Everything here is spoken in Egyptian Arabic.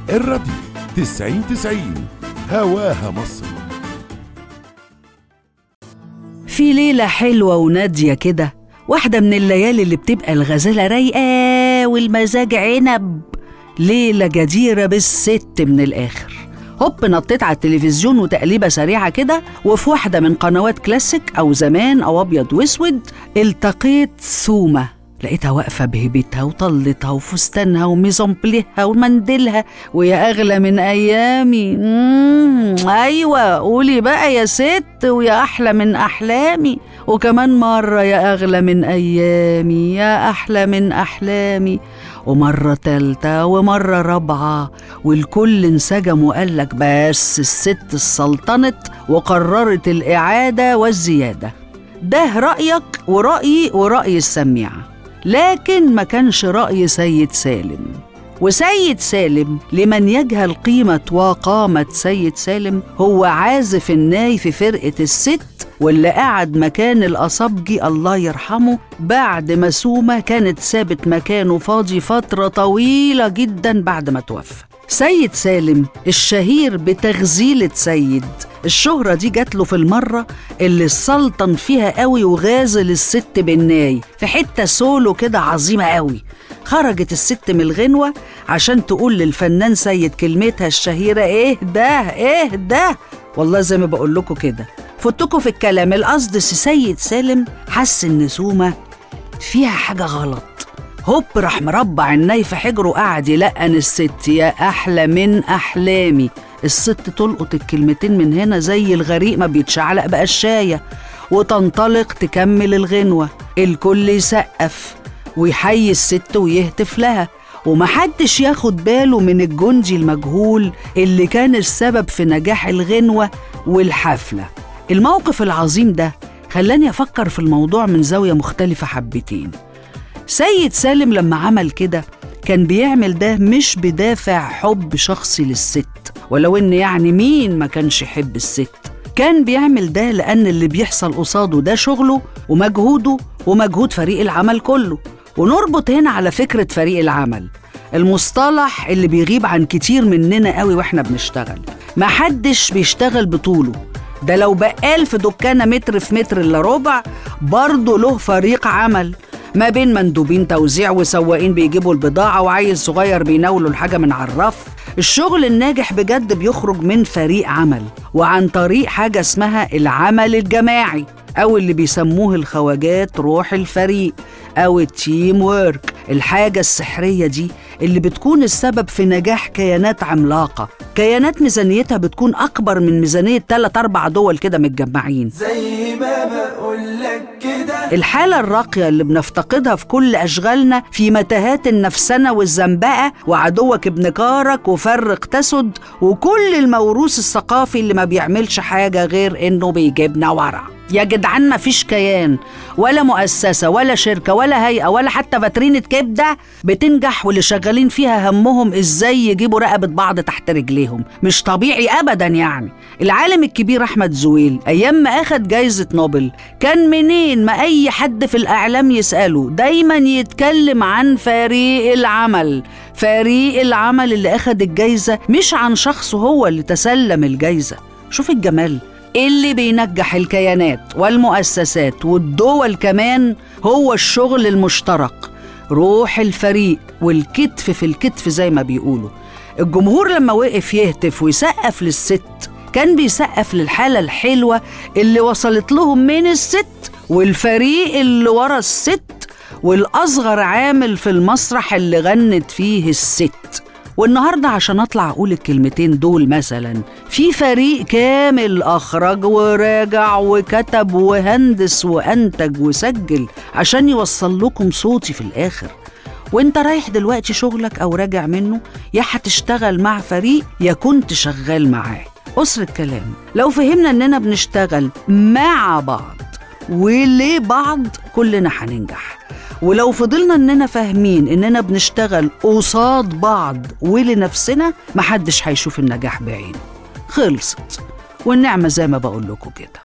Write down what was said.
الراديو تسعين تسعين هواها مصر في ليلة حلوة ونادية كده واحدة من الليالي اللي بتبقى الغزالة رايقة والمزاج عنب ليلة جديرة بالست من الآخر هوب نطيت على التلفزيون وتقليبة سريعة كده وفي واحدة من قنوات كلاسيك أو زمان أو أبيض وأسود التقيت ثومة لقيتها واقفة بهبتها وطلتها وفستانها وميزومبليها ومنديلها ويا أغلى من أيامي مم أيوة قولي بقى يا ست ويا أحلى من أحلامي وكمان مرة يا أغلى من أيامي يا أحلى من أحلامي ومرة تالتة ومرة رابعة والكل انسجم وقال لك بس الست السلطنت وقررت الإعادة والزيادة ده رأيك ورأيي ورأي السميعة لكن ما كانش رأي سيد سالم وسيد سالم لمن يجهل قيمة وقامة سيد سالم هو عازف الناي في فرقة الست واللي قعد مكان الأصبجي الله يرحمه بعد ما سومة كانت سابت مكانه فاضي فترة طويلة جدا بعد ما توفى سيد سالم الشهير بتغزيلة سيد الشهرة دي جات له في المرة اللي السلطن فيها قوي وغازل الست بالناي في حتة سولو كده عظيمة قوي خرجت الست من الغنوة عشان تقول للفنان سيد كلمتها الشهيرة ايه ده ايه ده والله زي ما بقول لكم كده فتكوا في الكلام القصد سيد سالم حس ان سومة فيها حاجة غلط هوب راح مربع الناي في حجره وقعد يلقن الست يا أحلى من أحلامي الست تلقط الكلمتين من هنا زي الغريق ما بيتشعلق بقشاية وتنطلق تكمل الغنوة الكل يسقف ويحيي الست ويهتف لها ومحدش ياخد باله من الجندي المجهول اللي كان السبب في نجاح الغنوة والحفلة الموقف العظيم ده خلاني أفكر في الموضوع من زاوية مختلفة حبتين سيد سالم لما عمل كده كان بيعمل ده مش بدافع حب شخصي للست ولو ان يعني مين ما كانش يحب الست كان بيعمل ده لان اللي بيحصل قصاده ده شغله ومجهوده ومجهود فريق العمل كله ونربط هنا على فكرة فريق العمل المصطلح اللي بيغيب عن كتير مننا قوي واحنا بنشتغل محدش بيشتغل بطوله ده لو بقال في دكانة متر في متر إلا ربع برضه له فريق عمل ما بين مندوبين توزيع وسواقين بيجيبوا البضاعة وعيل صغير بيناولوا الحاجة من على الرف الشغل الناجح بجد بيخرج من فريق عمل وعن طريق حاجة اسمها العمل الجماعي أو اللي بيسموه الخواجات روح الفريق أو التيم وورك الحاجة السحرية دي اللي بتكون السبب في نجاح كيانات عملاقة كيانات ميزانيتها بتكون أكبر من ميزانية 3 أربع دول كده متجمعين زي ما بقولك كده الحالة الراقية اللي بنفتقدها في كل أشغالنا في متاهات النفسنة والزنبقة وعدوك ابن كارك وفرق تسد وكل الموروث الثقافي اللي ما بيعملش حاجة غير إنه بيجيبنا ورا يا جدعان مفيش كيان ولا مؤسسة ولا شركة ولا هيئة ولا حتى فاترينة كبدة بتنجح واللي شغالين فيها همهم ازاي يجيبوا رقبة بعض تحت رجليهم مش طبيعي أبدا يعني العالم الكبير أحمد زويل أيام ما أخد جايزة نوبل كان منين ما أي حد في الإعلام يسأله دايما يتكلم عن فريق العمل فريق العمل اللي أخد الجايزة مش عن شخصه هو اللي تسلم الجايزة شوف الجمال اللي بينجح الكيانات والمؤسسات والدول كمان هو الشغل المشترك روح الفريق والكتف في الكتف زي ما بيقولوا الجمهور لما وقف يهتف ويسقف للست كان بيسقف للحالة الحلوة اللي وصلت لهم من الست والفريق اللي ورا الست والأصغر عامل في المسرح اللي غنت فيه الست والنهارده عشان اطلع اقول الكلمتين دول مثلا في فريق كامل اخرج وراجع وكتب وهندس وانتج وسجل عشان يوصل لكم صوتي في الاخر وانت رايح دلوقتي شغلك او راجع منه يا هتشتغل مع فريق يا كنت شغال معاه قصر الكلام لو فهمنا اننا بنشتغل مع بعض ولبعض كلنا هننجح ولو فضلنا اننا فاهمين اننا بنشتغل قصاد بعض ولنفسنا محدش هيشوف النجاح بعينه خلصت والنعمة زي ما بقول لكم كده